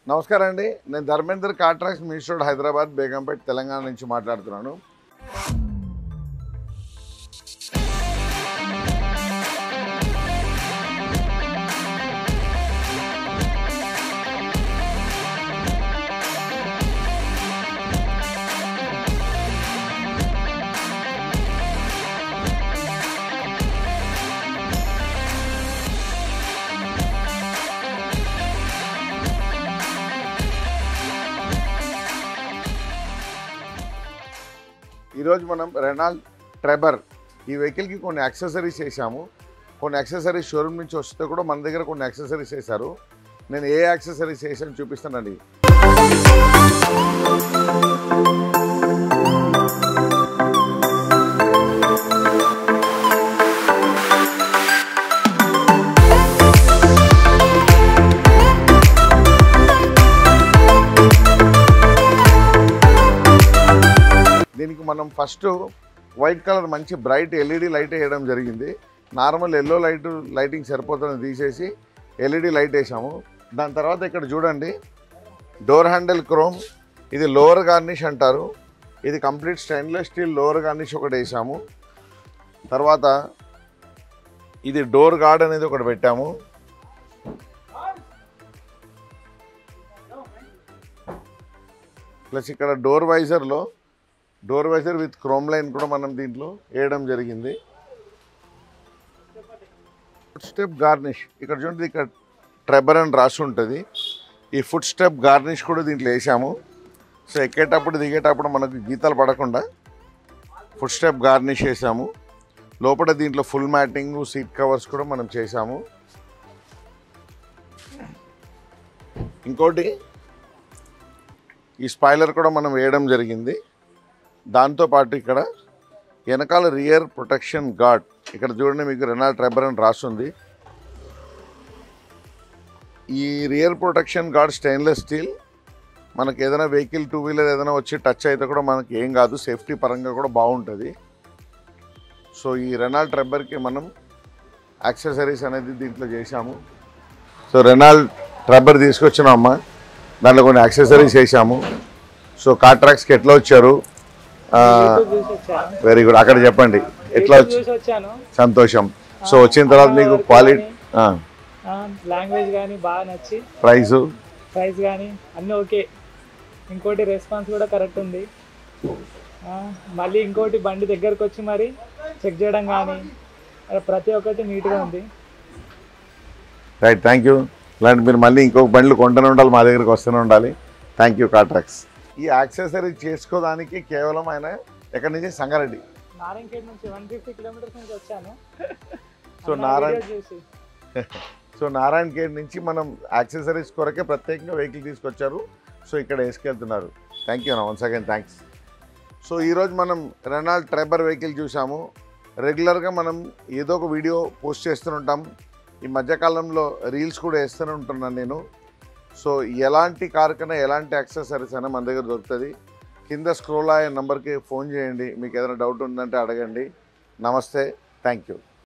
నమస్కారం అండి నేను ధర్మేందర్ కాట్రాక్స్ మినిస్టర్ హైదరాబాద్ బేగంపేట్ తెలంగాణ నుంచి మాట్లాడుతున్నాను ఈరోజు మనం రెనాల్డ్ ట్రెబర్ ఈ వెహికల్కి కొన్ని యాక్సెసరీస్ వేసాము కొన్ని యాక్సెసరీస్ షోరూమ్ నుంచి వస్తే కూడా మన దగ్గర కొన్ని యాక్సెసరీస్ వేశారు నేను ఏ యాక్సెసరీస్ వేసాను చూపిస్తానండి దీనికి మనం ఫస్ట్ వైట్ కలర్ మంచి బ్రైట్ ఎల్ఈడి లైట్ వేయడం జరిగింది నార్మల్ ఎల్లో లైట్ లైటింగ్ సరిపోతుందని తీసేసి ఎల్ఈడి లైట్ వేసాము దాని తర్వాత ఇక్కడ చూడండి డోర్ హ్యాండిల్ క్రోమ్ ఇది లోవర్ గార్నిష్ అంటారు ఇది complete stainless steel lower garnish ఒకటి వేసాము తర్వాత ఇది డోర్ గార్డ్ అనేది ఒకటి పెట్టాము ప్లస్ ఇక్కడ డోర్ వైజర్లో door visor with chrome line కూడా మనం దీంట్లో వేయడం జరిగింది ఫుట్ స్టెప్ గార్నిష్ ఇక్కడ చూడండి ఇక్కడ ట్రెబర్ అని రాసి ఉంటుంది ఈ ఫుట్ స్టెప్ గార్నిష్ కూడా దీంట్లో వేసాము సో ఎక్కేటప్పుడు దిగేటప్పుడు మనకు గీతలు పడకుండా ఫుట్ స్టెప్ గార్నిష్ వేసాము లోపల దీంట్లో ఫుల్ మ్యాటింగ్ సీట్ కవర్స్ కూడా మనం చేసాము ఇంకోటి ఈ స్పాయిలర్ కూడా మనం వేయడం జరిగింది దాంతోపాటు ఇక్కడ వెనకాల రియర్ ప్రొటెక్షన్ గార్డ్ ఇక్కడ చూడండి మీకు రెనాల్డ్ ట్రెబర్ అని రాస్తుంది ఈ rear protection guard stainless steel మనకి ఏదైనా వెహికల్ టూ వీలర్ ఏదైనా వచ్చి టచ్ అయితే కూడా మనకి ఏం కాదు సేఫ్టీ పరంగా కూడా బాగుంటుంది సో ఈ రెనాల్డ్ ట్రెబర్కి మనం యాక్సెసరీస్ అనేది దీంట్లో చేశాము సో రెనాల్డ్ ట్రెబర్ తీసుకొచ్చినామా దాంట్లో కొన్ని యాక్సెసరీస్ వేసాము సో కాట్రాక్స్కి ఎట్లా వచ్చారు యూట్యూబ్ చూసి వచ్చాను వెరీ గుడ్ అక్కడ చెప్పండి ఎట్లా యూట్యూబ్ వచ్చి చూసి వచ్చాను సంతోషం సో వచ్చిన తర్వాత మీకు క్వాలిటీ లాంగ్వేజ్ కానీ బాగా నచ్చి ప్రైజు ప్రైస్ కానీ అన్నీ ఓకే ఇంకోటి రెస్పాన్స్ కూడా కరెక్ట్ ఉంది ఆ, మళ్ళీ ఇంకోటి బండి దగ్గరకు వచ్చి మరి చెక్ చేయడం కానీ ప్రతి ఒక్కటి నీట్గా ఉంది రైట్ థ్యాంక్ యూ ఇలాంటి మీరు మళ్ళీ ఇంకొక బండ్లు కొంటూనే ఉండాలి మా దగ్గరికి వస్తూనే ఉండాలి థ్యాంక్ యూ కాట్రాక్స్ ఈ యాక్సెసరీ చేసుకోవడానికి కేవలం ఆయన ఎక్కడి నుంచి సంగారెడ్డి నారాయణఖేడ్ నుంచి వన్ ఫిఫ్టీ కిలోమీటర్స్ నుంచి వచ్చాను సో అన్న నారాయణ వీడియో చూసి సో నారాయణ ఖేడ్ నుంచి మనం యాక్సెసరీస్ కొరకే ప్రత్యేకంగా వెహికల్ తీసుకొచ్చారు సో ఇక్కడ వేసుకెళ్తున్నారు thank you once again thanks so ఈరోజు మనం రెనాల్డ్ ట్రైబర్ వెహికల్ చూసాము రెగ్యులర్గా మనం ఏదో ఒక వీడియో పోస్ట్ చేస్తుంటాం ఈ మధ్యకాలంలో రీల్స్ కూడా వేస్తూనే ఉంటున్నాను నేను సో ఎలాంటి కార్ కన్నా ఎలాంటి యాక్సెసరీస్ అయినా మన దగ్గర దొరుకుతుంది కింద స్క్రోల్ అయ్యే నెంబర్కి ఫోన్ చేయండి మీకు ఏదైనా డౌట్ ఉందంటే అడగండి నమస్తే థ్యాంక్ యూ